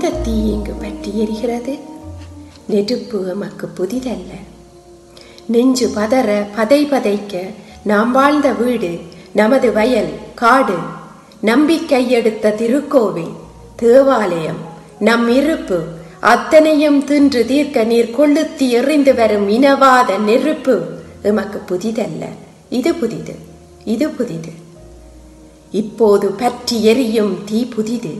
எந்த தீ இங்கு பற்றி எரிகிறது நெருப்பு எமக்கு புதிதல்ல நெஞ்சு பதற பதை பதைக்க நாம் வாழ்ந்த வீடு நமது வயல் காடு நம்பிக்கை எடுத்த திருக்கோவில் தேவாலயம் நம் இருப்பு அத்தனையும் தின்று தீர்க்க நீர் கொளுத்தி எறிந்து வரும் இனவாத நெருப்பு எமக்கு புதிதல்ல இது புதிது இது புதிது இப்போது பற்றி எரியும் தீ புதிது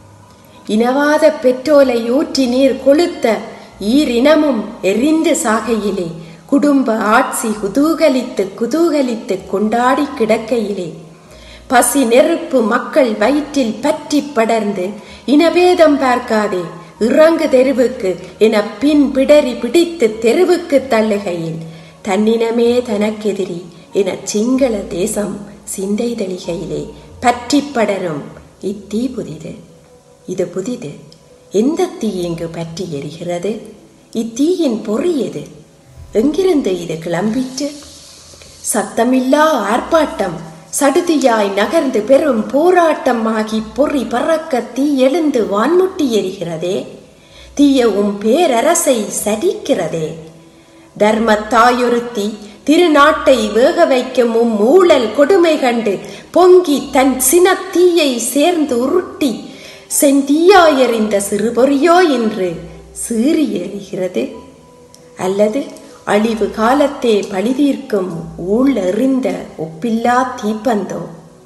இனவாத பெட்ரோலை ஊற்றி நீர் கொளுத்த ஈரினமும் எரிந்து சாகையிலே குடும்ப ஆட்சி குதூகலித்து குதூகலித்து கொண்டாடி கிடக்கையிலே பசி நெருப்பு மக்கள் வயிற்றில் பற்றி படர்ந்து இனபேதம் பார்க்காதே இறங்கு தெருவுக்கு என பின் பிடரி பிடித்து தெருவுக்கு தள்ளுகையில் தன்னினமே தனக்கெதிரி என சிங்கள தேசம் சிந்தை தெளிகையிலே பற்றி படரும் இத்தீ புதிது இது புதிது எந்த தீ இங்கு பற்றி எரிகிறது இத்தீயின் பொறி எது எங்கிருந்து இது கிளம்பிற்று சத்தமில்லா ஆர்ப்பாட்டம் சடுதியாய் நகர்ந்து பெரும் போராட்டமாகி பொறி பறக்க தீ எழுந்து வான்முட்டி எரிகிறதே தீயவும் பேரரசை சடிக்கிறதே தர்மத்தாயொருத்தி திருநாட்டை வேக வைக்கும் உம் ஊழல் கொடுமை கண்டு பொங்கி தன் சினத்தீயை சேர்ந்து உருட்டி செந்தீயாயறிந்த சிறுபொறியோ என்று சீறி எறிகிறது அல்லது அழிவு காலத்தே பழிதீர்க்கும் ஊழ் எறிந்த ஒப்பில்லா தீப்பந்தோ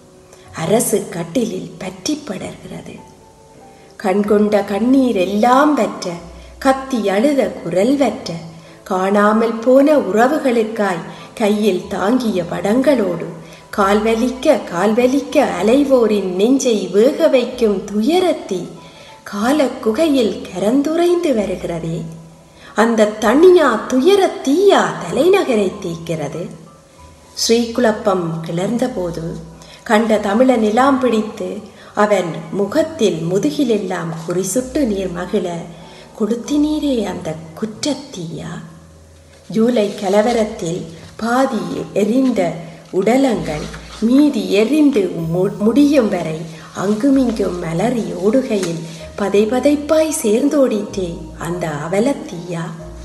அரசு கட்டிலில் பற்றி படர்கிறது கண்கொண்ட கண்ணீர் எல்லாம் வற்ற கத்தி அழுத குரல் வற்ற காணாமல் போன உறவுகளுக்காய் கையில் தாங்கிய படங்களோடு கால்வலிக்க கால்வலிக்க அலைவோரின் நெஞ்சை வேக வைக்கும் துயரத்தி கால குகையில் கரந்துரைந்து வருகிறதே அந்த தனியா துயர தீயா தலைநகரை தீக்கிறது ஸ்ரீகுழப்பம் கிளர்ந்தபோது கண்ட தமிழ நிலாம் பிடித்து அவன் முகத்தில் முதுகிலெல்லாம் குறிசுட்டு நீர் மகிழ கொளுத்தினீரே அந்த குற்றத்தீயா ஜூலை கலவரத்தில் பாதி எரிந்த உடலங்கள் மீதி எரிந்து மு- முடியும் வரை அங்குமிங்கும் மலரி ஓடுகையில் பதை பதைப்பாய் சேர்ந்தோடிட்டே அந்த அவலத்தீயா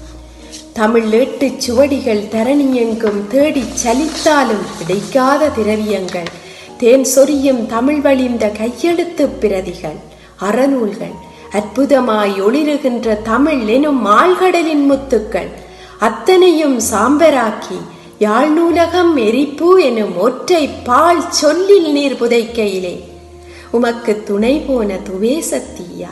தமிழ் ஏட்டு சுவடிகள் தரணியெங்கும் தேடிச் சலித்தாலும் கிடைக்காத திரவியங்கள் தேன் சொரியும் தமிழ் வழிந்த கையெழுத்துப் பிரதிகள் அறநூல்கள் அற்புதமாய் ஒளிருகின்ற தமிழ் எனும் ஆழ்கடலின் முத்துக்கள் அத்தனையும் சாம்பராக்கி யாழ் நூலகம் எரிப்பு எனும் ஒற்றை பால் சொல்லில் நீர் புதைக்கையிலே உமக்கு துணை போன துவேசத்தீயா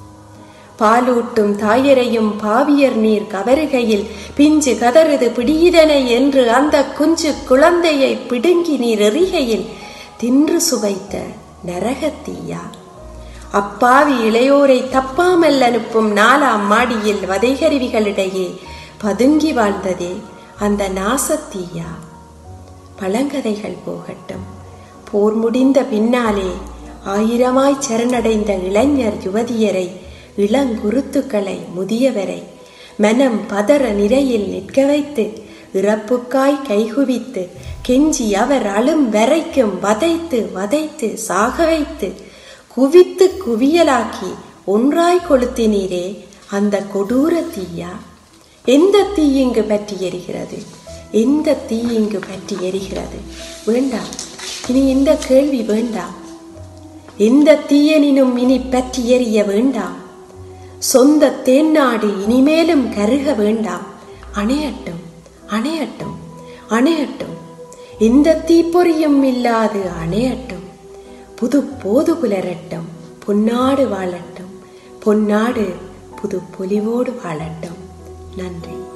பாலூட்டும் தாயரையும் பாவியர் நீர் கவருகையில் பிஞ்சு கதறுது பிடியிதனை என்று அந்த குஞ்சு குழந்தையை பிடுங்கி நீர் எறிகையில் தின்று சுவைத்த நரகத்தீயா அப்பாவி இளையோரை தப்பாமல் அனுப்பும் நாலாம் மாடியில் வதைகருவிகளிடையே பதுங்கி வாழ்ந்ததே அந்த நாசத்தீயா பழங்கதைகள் போகட்டும் போர் முடிந்த பின்னாலே ஆயிரமாய் சரணடைந்த இளைஞர் யுவதியரை இளங்குருத்துக்களை முதியவரை மனம் பதற நிலையில் நிற்க வைத்து இறப்புக்காய் கைகுவித்து கெஞ்சி அவர் அழும் வரைக்கும் வதைத்து வதைத்து சாக வைத்து குவித்து குவியலாக்கி ஒன்றாய் கொளுத்தினீரே அந்த கொடூர தீயா எந்த தீ இங்கு பற்றி எரிகிறது எந்த தீ இங்கு பற்றி எரிகிறது வேண்டாம் இனி இந்த கேள்வி வேண்டாம் எந்த தீயனினும் இனி பற்றி எரிய வேண்டாம் சொந்த தேன்னாடு இனிமேலும் கருக வேண்டாம் அணையட்டும் அணையட்டும் அணையட்டும் எந்த தீப்பொறியும் இல்லாது அணையட்டும் புது போது புலரட்டும் பொன்னாடு வாழட்டும் பொன்னாடு புது பொலிவோடு வாழட்டும் நன்றி